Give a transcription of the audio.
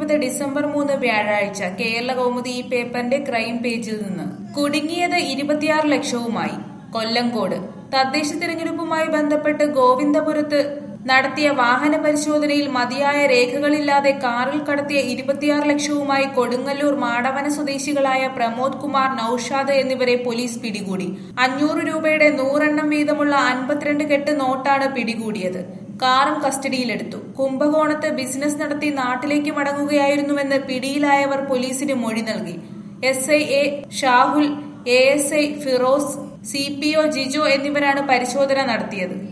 ഇരുപത് ഡിസംബർ മൂന്ന് വ്യാഴാഴ്ച കേരള കൗമുദി ഈ പേപ്പറിന്റെ ക്രൈം പേജിൽ നിന്ന് കുടുങ്ങിയത് ഇരുപത്തിയാറ് ലക്ഷവുമായി കൊല്ലങ്കോട് തദ്ദേശ തിരഞ്ഞെടുപ്പുമായി ബന്ധപ്പെട്ട് ഗോവിന്ദപുരത്ത് നടത്തിയ വാഹന പരിശോധനയിൽ മതിയായ രേഖകളില്ലാതെ കാറിൽ കടത്തിയ ഇരുപത്തിയാറ് ലക്ഷവുമായി കൊടുങ്ങല്ലൂർ മാടവന സ്വദേശികളായ പ്രമോദ് കുമാർ നൌഷാദ് എന്നിവരെ പോലീസ് പിടികൂടി അഞ്ഞൂറ് രൂപയുടെ നൂറെണ്ണം വീതമുള്ള അൻപത്തിരണ്ട് കെട്ട് നോട്ടാണ് പിടികൂടിയത് കാറും കസ്റ്റഡിയിലെടുത്തു കുംഭകോണത്ത് ബിസിനസ് നടത്തി നാട്ടിലേക്ക് മടങ്ങുകയായിരുന്നുവെന്ന് പിടിയിലായവർ പോലീസിന് മൊഴി നൽകി S I A Shahul A S I Firoz C P O Jijo എന്നിവരാണ് പരിശോധന നടത്തിയത്